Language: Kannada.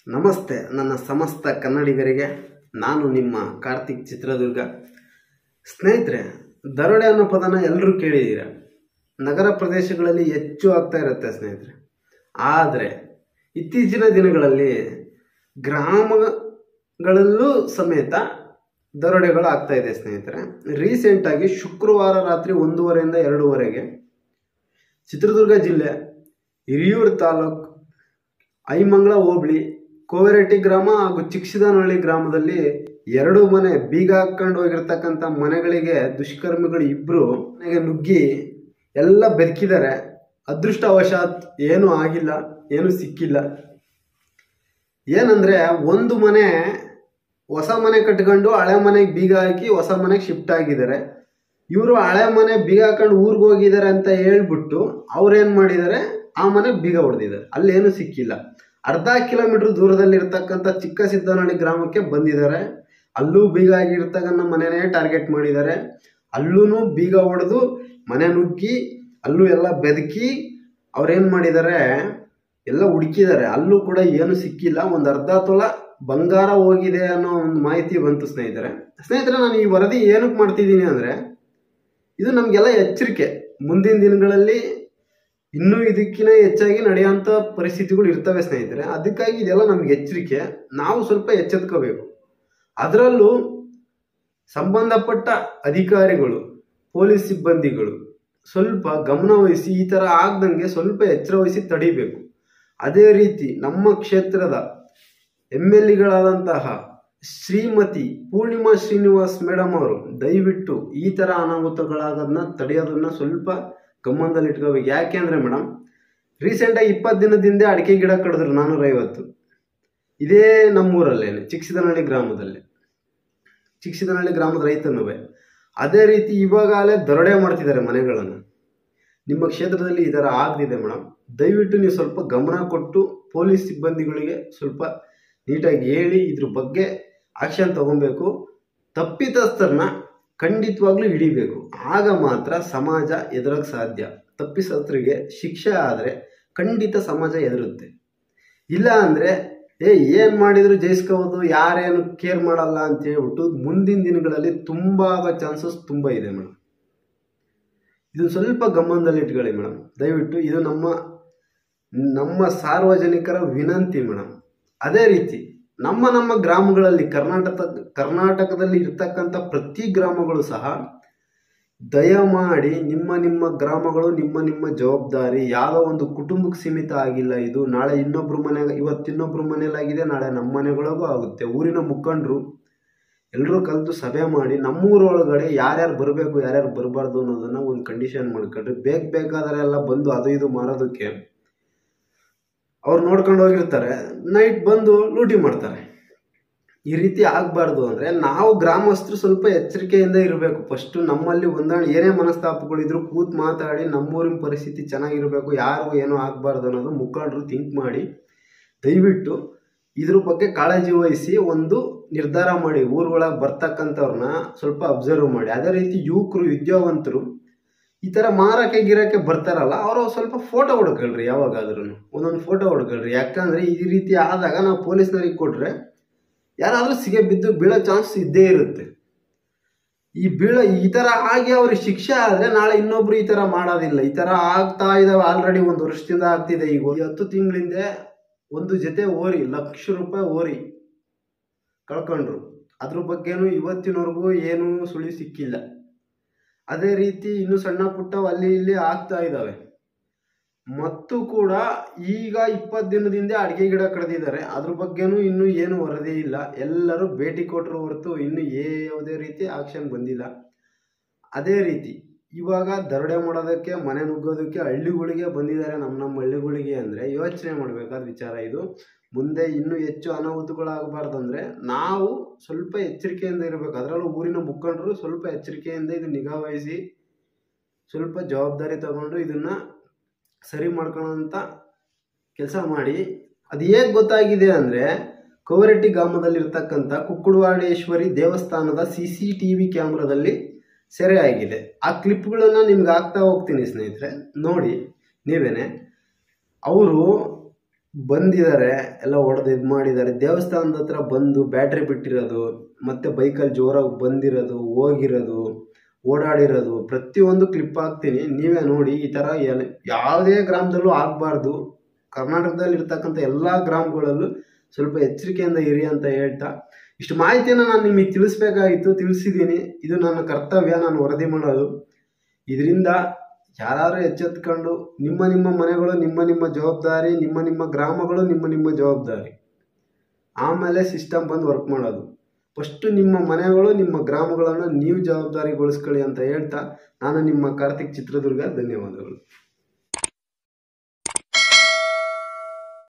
ನಮಸ್ತೆ ನನ್ನ ಸಮಸ್ತ ಕನ್ನಡಿಗರಿಗೆ ನಾನು ನಿಮ್ಮ ಕಾರ್ತಿಕ್ ಚಿತ್ರದುರ್ಗ ಸ್ನೇಹಿತರೆ ದರೋಡೆ ಅನ್ನೋ ಪದನ ಎಲ್ಲರೂ ಕೇಳಿದ್ದೀರ ನಗರ ಪ್ರದೇಶಗಳಲ್ಲಿ ಹೆಚ್ಚು ಆಗ್ತಾ ಇರುತ್ತೆ ಸ್ನೇಹಿತರೆ ಆದರೆ ಇತ್ತೀಚಿನ ದಿನಗಳಲ್ಲಿ ಗ್ರಾಮಗಳಲ್ಲೂ ಸಮೇತ ದರೋಡೆಗಳು ಆಗ್ತಾ ಇದೆ ಸ್ನೇಹಿತರೆ ರೀಸೆಂಟಾಗಿ ಶುಕ್ರವಾರ ರಾತ್ರಿ ಒಂದೂವರೆಯಿಂದ ಎರಡೂವರೆಗೆ ಚಿತ್ರದುರ್ಗ ಜಿಲ್ಲೆ ಹಿರಿಯೂರು ತಾಲೂಕು ಐಮಂಗಳ ಹೋಬಳಿ ಕೋವೆರಟ್ಟಿ ಗ್ರಾಮ ಹಾಗೂ ಚಿಕ್ಸಿದನಹಳ್ಳಿ ಗ್ರಾಮದಲ್ಲಿ ಎರಡು ಮನೆ ಬೀಗ ಹಾಕೊಂಡು ಹೋಗಿರ್ತಕ್ಕಂಥ ಮನೆಗಳಿಗೆ ದುಷ್ಕರ್ಮಿಗಳು ಇಬ್ಬರು ಮನೆಗೆ ನುಗ್ಗಿ ಎಲ್ಲ ಬೆದಕಿದ್ದಾರೆ ಅದೃಷ್ಟವಶಾತ್ ಏನೂ ಆಗಿಲ್ಲ ಏನೂ ಸಿಕ್ಕಿಲ್ಲ ಏನಂದ್ರೆ ಒಂದು ಮನೆ ಹೊಸ ಮನೆ ಕಟ್ಕೊಂಡು ಹಳೆ ಮನೆಗೆ ಬೀಗ ಹಾಕಿ ಹೊಸ ಮನೆಗೆ ಶಿಫ್ಟ್ ಆಗಿದ್ದಾರೆ ಇವರು ಹಳೆ ಮನೆ ಬೀಗ ಹಾಕೊಂಡು ಊರಿಗೆ ಹೋಗಿದ್ದಾರೆ ಅಂತ ಹೇಳ್ಬಿಟ್ಟು ಅವ್ರೇನ್ ಮಾಡಿದ್ದಾರೆ ಆ ಮನೆಗೆ ಬೀಗ ಹೊಡೆದಿದ್ದಾರೆ ಅಲ್ಲೇನು ಸಿಕ್ಕಿಲ್ಲ ಅರ್ಧ ಕಿಲೋಮೀಟರ್ ದೂರದಲ್ಲಿ ಇರ್ತಕ್ಕಂಥ ಚಿಕ್ಕ ಸಿದ್ದನಹಳ್ಳಿ ಗ್ರಾಮಕ್ಕೆ ಬಂದಿದ್ದಾರೆ ಅಲ್ಲೂ ಬೀಗ ಆಗಿರ್ತಕ್ಕಂಥ ಮನೆನೇ ಟಾರ್ಗೆಟ್ ಮಾಡಿದ್ದಾರೆ ಅಲ್ಲೂ ಬೀಗ ಹೊಡೆದು ಮನೆ ನುಗ್ಗಿ ಅಲ್ಲೂ ಎಲ್ಲ ಬೆದಕಿ ಅವ್ರೇನ್ ಮಾಡಿದ್ದಾರೆ ಎಲ್ಲ ಹುಡುಕಿದ್ದಾರೆ ಅಲ್ಲೂ ಕೂಡ ಏನು ಸಿಕ್ಕಿಲ್ಲ ಒಂದು ಅರ್ಧ ತೊಲ ಬಂಗಾರ ಹೋಗಿದೆ ಅನ್ನೋ ಒಂದು ಮಾಹಿತಿ ಬಂತು ಸ್ನೇಹಿತರೆ ಸ್ನೇಹಿತರೆ ನಾನು ಈ ವರದಿ ಏನಕ್ಕೆ ಮಾಡ್ತಿದ್ದೀನಿ ಅಂದರೆ ಇದು ನಮಗೆಲ್ಲ ಎಚ್ಚರಿಕೆ ಮುಂದಿನ ದಿನಗಳಲ್ಲಿ ಇನ್ನೂ ಇದಕ್ಕಿಂತ ಹೆಚ್ಚಾಗಿ ನಡೆಯುವಂಥ ಪರಿಸ್ಥಿತಿಗಳು ಇರ್ತವೆ ಸ್ನೇಹಿತರೆ ಅದಕ್ಕಾಗಿ ಇದೆಲ್ಲ ನಮ್ಗೆ ಎಚ್ಚರಿಕೆ ನಾವು ಸ್ವಲ್ಪ ಎಚ್ಚೆತ್ಕೋಬೇಕು ಅದರಲ್ಲೂ ಸಂಬಂಧಪಟ್ಟ ಅಧಿಕಾರಿಗಳು ಪೊಲೀಸ್ ಸಿಬ್ಬಂದಿಗಳು ಸ್ವಲ್ಪ ಗಮನ ವಹಿಸಿ ಈ ಥರ ಆಗ್ದಂಗೆ ಸ್ವಲ್ಪ ಎಚ್ಚರ ವಹಿಸಿ ತಡಿಬೇಕು ಅದೇ ರೀತಿ ನಮ್ಮ ಕ್ಷೇತ್ರದ ಎಮ್ ಎಲ್ ಎಗಳಾದಂತಹ ಶ್ರೀಮತಿ ಪೂರ್ಣಿಮಾ ಶ್ರೀನಿವಾಸ್ ಮೇಡಮ್ ಅವರು ದಯವಿಟ್ಟು ಈ ಥರ ಅನಾಹುತಗಳಾಗೋದನ್ನ ತಡೆಯೋದನ್ನ ಸ್ವಲ್ಪ ಗಮನದಲ್ಲಿ ಇಟ್ಕೋಬೇಕು ಯಾಕೆ ಅಂದರೆ ಮೇಡಮ್ ರೀಸೆಂಟಾಗಿ ಇಪ್ಪತ್ತು ದಿನದಿಂದ ಅಡಿಕೆ ಗಿಡ ಕಡಿದ್ರು ನಾನ್ನೂರೈವತ್ತು ಇದೇ ನಮ್ಮೂರಲ್ಲೇನೆ ಚಿಕ್ಸಿದನಹಳ್ಳಿ ಗ್ರಾಮದಲ್ಲಿ ಚಿಕ್ಸಿದನಹಳ್ಳಿ ಗ್ರಾಮದ ರೈತನುವೆ ಅದೇ ರೀತಿ ಇವಾಗಲೇ ದರೋಡೆ ಮಾಡ್ತಿದ್ದಾರೆ ಮನೆಗಳನ್ನು ನಿಮ್ಮ ಕ್ಷೇತ್ರದಲ್ಲಿ ಈ ಥರ ಆಗ್ತಿದೆ ಮೇಡಮ್ ದಯವಿಟ್ಟು ನೀವು ಸ್ವಲ್ಪ ಗಮನ ಕೊಟ್ಟು ಪೊಲೀಸ್ ಸಿಬ್ಬಂದಿಗಳಿಗೆ ಸ್ವಲ್ಪ ನೀಟಾಗಿ ಹೇಳಿ ಇದ್ರ ಬಗ್ಗೆ ಆಕ್ಷನ್ ತಗೊಬೇಕು ತಪ್ಪಿತಸ್ಥರನ್ನ ಖಂಡಿತವಾಗ್ಲೂ ಹಿಡಿಬೇಕು ಆಗ ಮಾತ್ರ ಸಮಾಜ ಎದುರಕ್ಕೆ ಸಾಧ್ಯ ತಪ್ಪಿತಸ್ಥರಿಗೆ ಶಿಕ್ಷೆ ಆದರೆ ಖಂಡಿತ ಸಮಾಜ ಎದುರುತ್ತೆ ಇಲ್ಲ ಅಂದರೆ ಏ ಏನು ಮಾಡಿದ್ರು ಜಯಿಸ್ಕೋಬೋದು ಯಾರೇನು ಕೇರ್ ಮಾಡಲ್ಲ ಅಂತ ಹೇಳ್ಬಿಟ್ಟು ಮುಂದಿನ ದಿನಗಳಲ್ಲಿ ತುಂಬ ಆಗೋ ಚಾನ್ಸಸ್ ತುಂಬ ಇದೆ ಮೇಡಮ್ ಇದನ್ನು ಸ್ವಲ್ಪ ಗಮನದಲ್ಲಿ ಇಟ್ಕೊಳ್ಳಿ ಮೇಡಮ್ ದಯವಿಟ್ಟು ಇದು ನಮ್ಮ ನಮ್ಮ ಸಾರ್ವಜನಿಕರ ವಿನಂತಿ ಮೇಡಮ್ ಅದೇ ರೀತಿ ನಮ್ಮ ನಮ್ಮ ಗ್ರಾಮಗಳಲ್ಲಿ ಕರ್ನಾಟಕ ಕರ್ನಾಟಕದಲ್ಲಿ ಇರ್ತಕ್ಕಂಥ ಪ್ರತಿ ಗ್ರಾಮಗಳು ಸಹ ದಯಮಾಡಿ ನಿಮ್ಮ ನಿಮ್ಮ ಗ್ರಾಮಗಳು ನಿಮ್ಮ ನಿಮ್ಮ ಜವಾಬ್ದಾರಿ ಯಾವುದೋ ಒಂದು ಕುಟುಂಬಕ್ಕೆ ಸೀಮಿತ ಆಗಿಲ್ಲ ಇದು ನಾಳೆ ಇನ್ನೊಬ್ರು ಮನೆ ಇವತ್ತು ಇನ್ನೊಬ್ರು ಮನೇಲಾಗಿದೆ ನಾಳೆ ನಮ್ಮ ಮನೆಗಳಿಗೂ ಆಗುತ್ತೆ ಊರಿನ ಮುಖಂಡರು ಎಲ್ಲರೂ ಕಲಿತು ಸಭೆ ಮಾಡಿ ನಮ್ಮೂರೊಳಗಡೆ ಯಾರ್ಯಾರು ಬರಬೇಕು ಯಾರ್ಯಾರು ಬರಬಾರ್ದು ಅನ್ನೋದನ್ನ ಒಂದು ಕಂಡೀಷನ್ ಮಾಡ್ಕೊಂಡ್ರೆ ಬೇಗ ಬೇಕಾದರೆ ಎಲ್ಲ ಬಂದು ಅದು ಇದು ಮಾರೋದಕ್ಕೆ ಅವ್ರು ನೋಡ್ಕೊಂಡು ಹೋಗಿರ್ತಾರೆ ನೈಟ್ ಬಂದು ಲೂಟಿ ಮಾಡ್ತಾರೆ ಈ ರೀತಿ ಆಗಬಾರ್ದು ಅಂದರೆ ನಾವು ಗ್ರಾಮಸ್ಥರು ಸ್ವಲ್ಪ ಎಚ್ಚರಿಕೆಯಿಂದ ಇರಬೇಕು ಫಸ್ಟು ನಮ್ಮಲ್ಲಿ ಹೊಂದಾಣಿ ಏನೇ ಮನಸ್ತಾಪಗಳಿದ್ರು ಕೂತ್ ಮಾತಾಡಿ ನಮ್ಮೂರಿನ ಪರಿಸ್ಥಿತಿ ಚೆನ್ನಾಗಿರಬೇಕು ಯಾರು ಏನೂ ಆಗಬಾರ್ದು ಅನ್ನೋದು ಮುಖಂಡರು ಥಿಂಕ್ ಮಾಡಿ ದಯವಿಟ್ಟು ಇದ್ರ ಬಗ್ಗೆ ಕಾಳಜಿ ವಹಿಸಿ ಒಂದು ನಿರ್ಧಾರ ಮಾಡಿ ಊರುಗಳಾಗ ಬರ್ತಕ್ಕಂಥವ್ರನ್ನ ಸ್ವಲ್ಪ ಅಬ್ಸರ್ವ್ ಮಾಡಿ ಅದೇ ರೀತಿ ಯುವಕರು ವಿದ್ಯಾವಂತರು ಈ ಥರ ಮಾರಕ್ಕೆ ಗಿರಕ್ಕೆ ಬರ್ತಾರಲ್ಲ ಅವರು ಸ್ವಲ್ಪ ಫೋಟೋ ಹೊಡ್ಕೊಳ್ರಿ ಯಾವಾಗಾದ್ರೂ ಒಂದೊಂದು ಫೋಟೋ ಹೊಡ್ಕೊಳ್ರಿ ಯಾಕಂದರೆ ಈ ರೀತಿ ಆದಾಗ ನಾವು ಪೊಲೀಸ್ನವ್ರಿಗೆ ಕೊಟ್ಟರೆ ಯಾರಾದರೂ ಸಿಗೆ ಬಿದ್ದು ಬೀಳೋ ಚಾನ್ಸ್ ಇದ್ದೇ ಇರುತ್ತೆ ಈ ಬೀಳೋ ಈ ಥರ ಆಗಿ ಅವ್ರಿಗೆ ಶಿಕ್ಷೆ ಆದರೆ ನಾಳೆ ಇನ್ನೊಬ್ರು ಈ ಥರ ಮಾಡೋದಿಲ್ಲ ಈ ಥರ ಆಗ್ತಾ ಇದಾವೆ ಆಲ್ರೆಡಿ ಒಂದು ವರ್ಷದಿಂದ ಆಗ್ತಿದೆ ಈಗ ಈ ಹತ್ತು ತಿಂಗಳಿಂದ ಒಂದು ಜೊತೆ ಓರಿ ಲಕ್ಷ ರೂಪಾಯಿ ಓರಿ ಕಳ್ಕೊಂಡ್ರು ಅದ್ರ ಬಗ್ಗೆನೂ ಇವತ್ತಿನವರೆಗೂ ಏನೂ ಸುಳಿ ಸಿಕ್ಕಿಲ್ಲ ಅದೇ ರೀತಿ ಇನ್ನು ಸಣ್ಣ ಪುಟ್ಟ ಅಲ್ಲಿ ಇಲ್ಲಿ ಆಗ್ತಾ ಇದ್ದಾವೆ ಮತ್ತು ಕೂಡ ಈಗ ಇಪ್ಪತ್ತು ದಿನದಿಂದ ಅಡಿಕೆ ಗಿಡ ಕಡ್ದಿದ್ದಾರೆ ಅದ್ರ ಬಗ್ಗೆನೂ ಇನ್ನೂ ಏನು ವರದಿ ಇಲ್ಲ ಎಲ್ಲರೂ ಭೇಟಿ ಕೊಟ್ಟರು ಹೊರತು ಇನ್ನೂ ಯಾವುದೇ ರೀತಿ ಆಕ್ಷನ್ ಬಂದಿಲ್ಲ ಅದೇ ರೀತಿ ಇವಾಗ ದರೋಡೆ ಮಾಡೋದಕ್ಕೆ ಮನೆ ನುಗ್ಗೋದಕ್ಕೆ ಹಳ್ಳಿಗಳಿಗೆ ಬಂದಿದ್ದಾರೆ ನಮ್ಮ ನಮ್ಮ ಹಳ್ಳಿಗಳಿಗೆ ಅಂದರೆ ಯೋಚನೆ ಮಾಡಬೇಕಾದ ವಿಚಾರ ಇದು ಮುಂದೆ ಇನ್ನೂ ಹೆಚ್ಚು ಅನಾಹುತಗಳಾಗಬಾರ್ದಂದ್ರೆ ನಾವು ಸ್ವಲ್ಪ ಎಚ್ಚರಿಕೆಯಿಂದ ಇರಬೇಕು ಅದರಲ್ಲೂ ಊರಿನ ಮುಖಂಡರು ಸ್ವಲ್ಪ ಎಚ್ಚರಿಕೆಯಿಂದ ಇದು ನಿಗಾ ವಹಿಸಿ ಸ್ವಲ್ಪ ಜವಾಬ್ದಾರಿ ತಗೊಂಡು ಇದನ್ನು ಸರಿ ಮಾಡ್ಕೊಳ್ಳೋಂಥ ಕೆಲಸ ಮಾಡಿ ಅದು ಹೇಗೆ ಗೊತ್ತಾಗಿದೆ ಅಂದರೆ ಕೋವರೆಟ್ಟಿ ಗ್ರಾಮದಲ್ಲಿರ್ತಕ್ಕಂಥ ಕುಕ್ಕುಡವಾಡೇಶ್ವರಿ ದೇವಸ್ಥಾನದ ಸಿ ಸಿ ಟಿ ವಿ ಕ್ಯಾಮ್ರಾದಲ್ಲಿ ಸೆರೆ ಆಗಿದೆ ಆ ಕ್ಲಿಪ್ಗಳನ್ನು ನಿಮ್ಗೆ ಹಾಕ್ತಾ ಹೋಗ್ತೀನಿ ಸ್ನೇಹಿತರೆ ನೋಡಿ ನೀವೇನೆ ಅವರು ಬಂದಿದ್ದಾರೆ ಎಲ್ಲ ಹೊಡೆದು ಇದು ಮಾಡಿದ್ದಾರೆ ದೇವಸ್ಥಾನದ ಹತ್ರ ಬಂದು ಬ್ಯಾಟ್ರಿ ಬಿಟ್ಟಿರೋದು ಮತ್ತು ಬೈಕಲ್ಲಿ ಜೋರಾಗಿ ಬಂದಿರೋದು ಹೋಗಿರೋದು ಓಡಾಡಿರೋದು ಪ್ರತಿಯೊಂದು ಕ್ಲಿಪ್ ಹಾಕ್ತೀನಿ ನೀವೇ ನೋಡಿ ಈ ಥರ ಎಲ್ ಯಾವುದೇ ಗ್ರಾಮದಲ್ಲೂ ಆಗಬಾರ್ದು ಕರ್ನಾಟಕದಲ್ಲಿ ಇರ್ತಕ್ಕಂಥ ಎಲ್ಲ ಗ್ರಾಮಗಳಲ್ಲೂ ಸ್ವಲ್ಪ ಎಚ್ಚರಿಕೆಯಿಂದ ಇರಿ ಅಂತ ಹೇಳ್ತಾ ಇಷ್ಟು ಮಾಹಿತಿಯನ್ನು ನಾನು ನಿಮಗೆ ತಿಳಿಸ್ಬೇಕಾಗಿತ್ತು ತಿಳಿಸಿದ್ದೀನಿ ಇದು ನನ್ನ ಕರ್ತವ್ಯ ನಾನು ವರದಿ ಮಾಡೋದು ಇದರಿಂದ ಯಾರು ಎಚ್ಚೆತ್ಕೊಂಡು ನಿಮ್ಮ ನಿಮ್ಮ ಮನೆಗಳು ನಿಮ್ಮ ನಿಮ್ಮ ಜವಾಬ್ದಾರಿ ನಿಮ್ಮ ನಿಮ್ಮ ಗ್ರಾಮಗಳು ನಿಮ್ಮ ನಿಮ್ಮ ಜವಾಬ್ದಾರಿ ಆಮೇಲೆ ಸಿಸ್ಟಮ್ ಬಂದು ವರ್ಕ್ ಮಾಡೋದು ಫಸ್ಟು ನಿಮ್ಮ ಮನೆಗಳು ನಿಮ್ಮ ಗ್ರಾಮಗಳನ್ನು ನೀವು ಜವಾಬ್ದಾರಿಗೊಳಿಸ್ಕೊಳ್ಳಿ ಅಂತ ಹೇಳ್ತಾ ನಾನು ನಿಮ್ಮ ಕಾರ್ತಿಕ್ ಚಿತ್ರದುರ್ಗ ಧನ್ಯವಾದಗಳು